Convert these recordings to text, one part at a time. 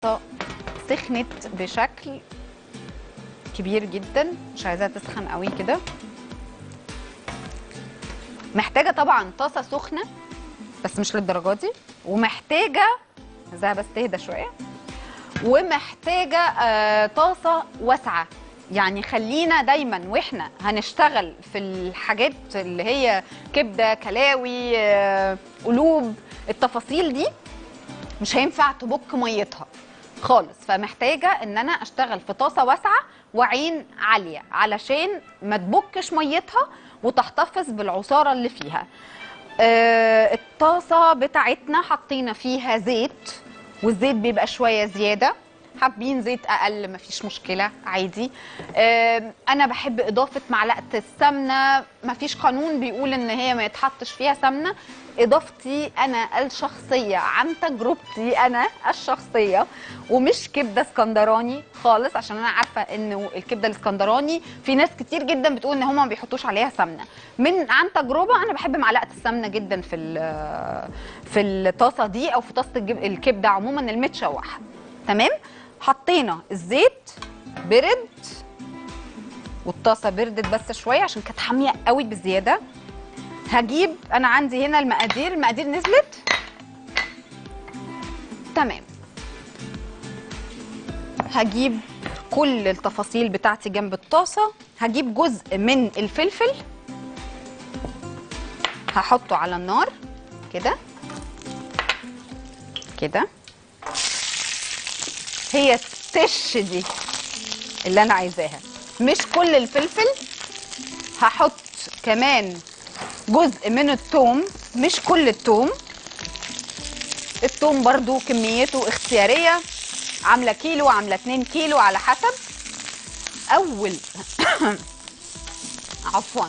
سخنت بشكل كبير جدا مش عايزاها تسخن قوي كده محتاجه طبعا طاسه سخنه بس مش للدرجه دي ومحتاجه عايزاها بس تهدى شويه ومحتاجه آه طاسه واسعه يعني خلينا دايما واحنا هنشتغل في الحاجات اللي هي كبده كلاوي آه قلوب التفاصيل دي مش هينفع تبك ميتها خالص فمحتاجه ان انا اشتغل في طاسه واسعه وعين عاليه علشان ما تبكش ميتها وتحتفظ بالعصاره اللي فيها آه الطاسه بتاعتنا حطينا فيها زيت والزيت بيبقى شويه زياده حابين زيت اقل مفيش مشكله عادي آه انا بحب اضافه معلقه السمنه مفيش قانون بيقول ان هي ما يتحطش فيها سمنه اضافتي انا الشخصيه عن تجربتي انا الشخصيه ومش كبده اسكندراني خالص عشان انا عارفه انه الكبده الاسكندراني في ناس كتير جدا بتقول ان هم ما بيحطوش عليها سمنه من عن تجربه انا بحب معلقه السمنه جدا في في الطاسه دي او في طاسه الكبده عموما المتشوحه تمام حطينا الزيت برد والطاسه بردت بس شويه عشان كانت حاميه قوي بزياده هجيب انا عندي هنا المقادير المقادير نزلت تمام هجيب كل التفاصيل بتاعتي جنب الطاسه هجيب جزء من الفلفل هحطه على النار كده كده هي التش دي اللي انا عايزاها مش كل الفلفل هحط كمان جزء من الثوم مش كل الثوم الثوم برضو كميته اختيارية عاملة كيلو عاملة 2 كيلو على حسب أول عفوا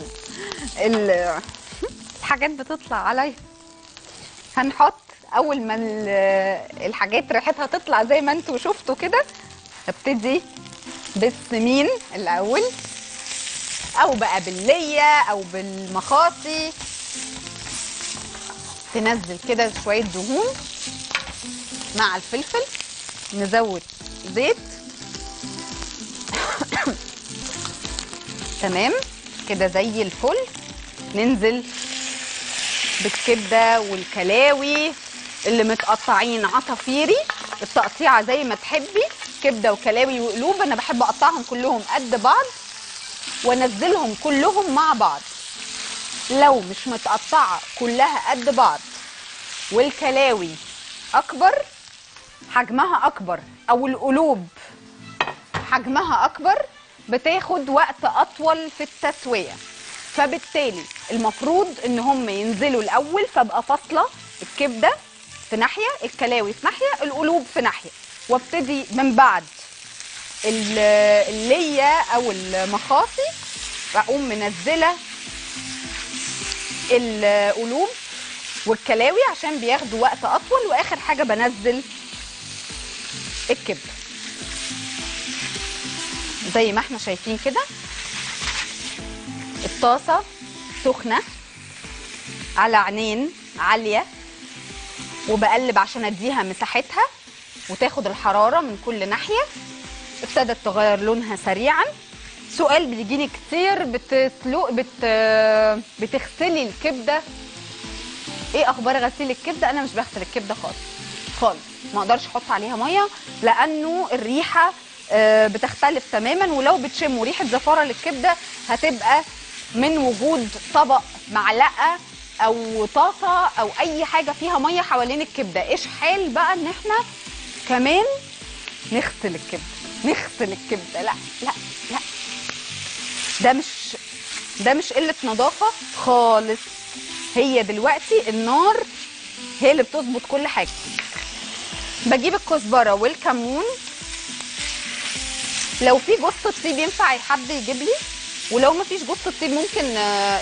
الحاجات بتطلع عليا هنحط أول ما الحاجات ريحتها تطلع زي ما انتوا شفتوا كده ابتدي بالسمين الأول او بقى بالليه او بالمخاطي تنزل كده شويه دهون مع الفلفل نزود زيت تمام كده زي الفل ننزل بالكبده والكلاوي اللي متقطعين عصافيري التقطيعه زي ما تحبي كبده وكلاوي وقلوب انا بحب اقطعهم كلهم قد بعض وانزلهم كلهم مع بعض لو مش متقطعه كلها قد بعض والكلاوي اكبر حجمها اكبر او القلوب حجمها اكبر بتاخد وقت اطول في التسويه فبالتالي المفروض ان هم ينزلوا الاول فابقى فاصله الكبده في ناحيه الكلاوي في ناحيه القلوب في ناحيه وابتدي من بعد اللية او المخاصي بقوم منزله القلوب والكلاوي عشان بياخدوا وقت اطول واخر حاجه بنزل الكبده زي ما احنا شايفين كده الطاسه سخنه على عينين عاليه وبقلب عشان اديها مساحتها وتاخد الحراره من كل ناحيه ابتدت تغير لونها سريعا سؤال بيجيني كتير بتسلق بت بتغسلي الكبده ايه اخبار غسيل الكبده انا مش بغسل الكبده خالص خالص ما اقدرش احط عليها ميه لانه الريحه بتختلف تماما ولو بتشموا ريحه زفاره للكبده هتبقى من وجود طبق معلقه او طاسه او اي حاجه فيها ميه حوالين الكبده ايش حال بقى ان احنا كمان نغسل الكبده نغسل الكبده لا لا لا ده مش ده مش قله نظافه خالص هي دلوقتي النار هي اللي بتظبط كل حاجه بجيب الكزبره والكمون لو في جوز الطيب ينفع حد يجيب لي ولو ما فيش جوز الطيب ممكن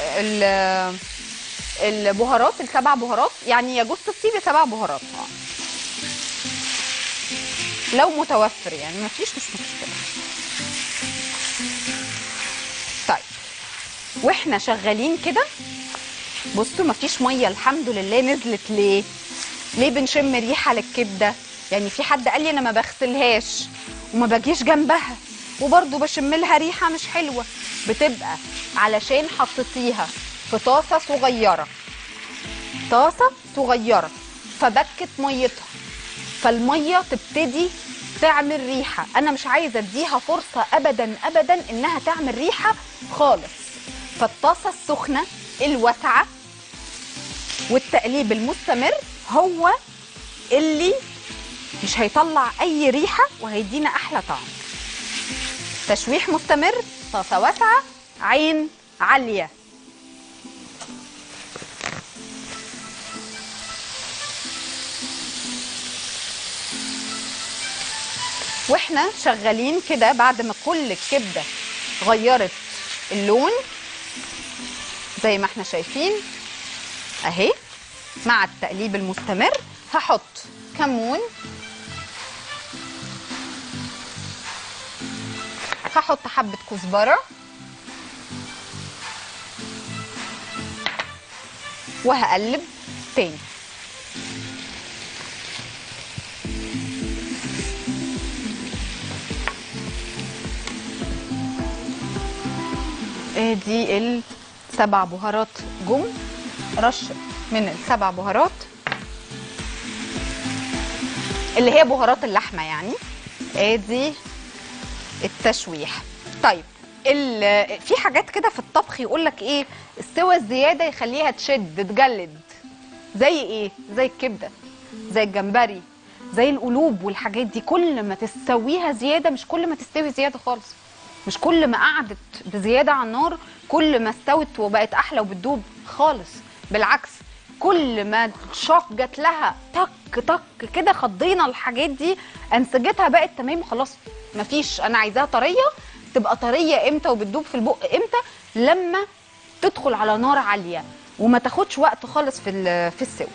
البهارات السبع بهارات يعني يا جوز الطيب يا سبع بهارات لو متوفر يعني ما فيش مش مشكله طيب واحنا شغالين كده بصوا ما فيش ميه الحمد لله نزلت ليه ليه بنشم ريحه للكبده يعني في حد قال لي انا ما بغسلهاش وما باجيش جنبها وبرضه بشم لها ريحه مش حلوه بتبقى علشان حطيتيها في طاسه صغيره طاسه صغيره فبكت ميتها فالميه تبتدي تعمل ريحه انا مش عايزه اديها فرصه ابدا ابدا انها تعمل ريحه خالص فالطاسه السخنه الواسعه والتقليب المستمر هو اللي مش هيطلع اي ريحه وهيدينا احلى طعم تشويح مستمر طاسه واسعه عين عاليه واحنا شغالين كده بعد ما كل الكبده غيرت اللون زي ما احنا شايفين اهي مع التقليب المستمر هحط كمون هحط حبة كزبرة وهقلب تاني ادي السبع بهارات جم رش من السبع بهارات اللي هي بهارات اللحمه يعني ادي التشويح طيب ال- في حاجات كده في الطبخ يقول لك ايه السوى الزياده يخليها تشد تجلد زي ايه زي الكبده زي الجمبري زي القلوب والحاجات دي كل ما تسويها زياده مش كل ما تستوي زياده خالص مش كل ما قعدت بزياده على النار كل ما استوت وبقت احلى وبتدوب خالص بالعكس كل ما الشوك جات لها تك تك كده خضينا الحاجات دي انسجتها بقت تمام خلاص مفيش انا عايزاها طريه تبقى طريه امتى وبتدوب في البق امتى لما تدخل على نار عاليه وما تاخدش وقت خالص في ال- في السوى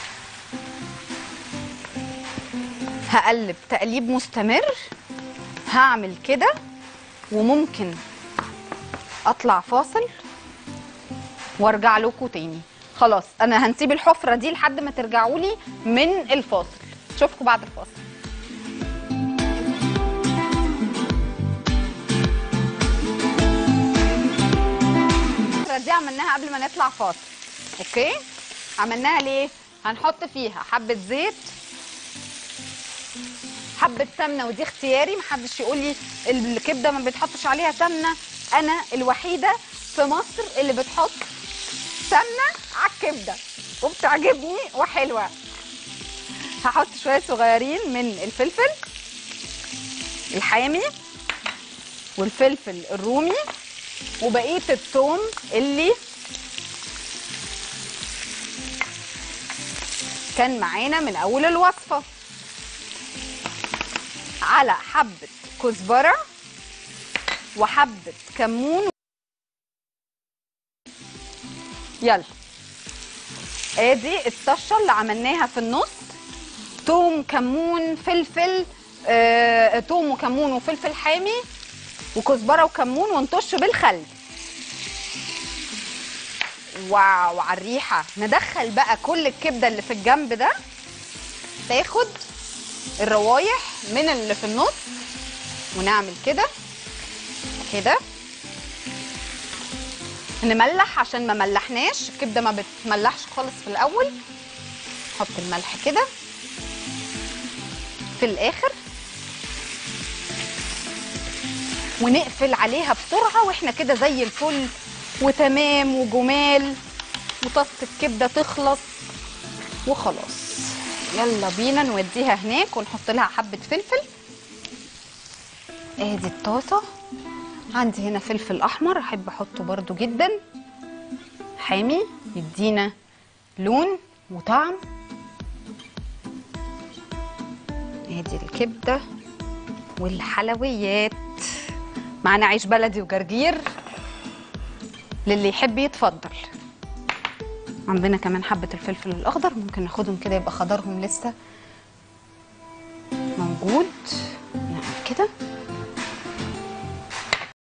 هقلب تقليب مستمر هعمل كده وممكن اطلع فاصل وارجع لكم تاني خلاص انا هنسيب الحفره دي لحد ما ترجعوا لي من الفاصل اشوفكم بعد الفاصل الحفره دي عملناها قبل ما نطلع فاصل اوكي عملناها ليه هنحط فيها حبه زيت حبه سمنه ودي اختياري محدش يقول لي الكبده ما بيتحطش عليها سمنه انا الوحيده في مصر اللي بتحط سمنه على الكبده وبتعجبني وحلوه هحط شويه صغيرين من الفلفل الحامي والفلفل الرومي وبقيه الثوم اللي كان معانا من اول الوصفه على حبه كزبره وحبه كمون يلا ادي الطشه اللي عملناها في النص توم كمون فلفل آه، توم وكمون وفلفل حامي وكزبره وكمون ونطش بالخل واو على الريحه ندخل بقى كل الكبده اللي في الجنب ده تاخد الروايح من اللي في النص ونعمل كده كده نملح عشان ما ملحناش الكبده ما بتملحش خالص في الاول نحط الملح كده في الاخر ونقفل عليها بسرعه واحنا كده زي الفل وتمام وجمال وطاسه الكبده تخلص وخلاص يلا بينا نوديها هناك ونحط لها حبه فلفل ادي الطاسه عندي هنا فلفل احمر احب احطه برده جدا حامي يدينا لون وطعم ادي الكبده والحلويات معانا عيش بلدي وجرجير للي يحب يتفضل عندنا كمان حبه الفلفل الاخضر ممكن ناخدهم كده يبقى خضرهم لسه موجود نعمل كده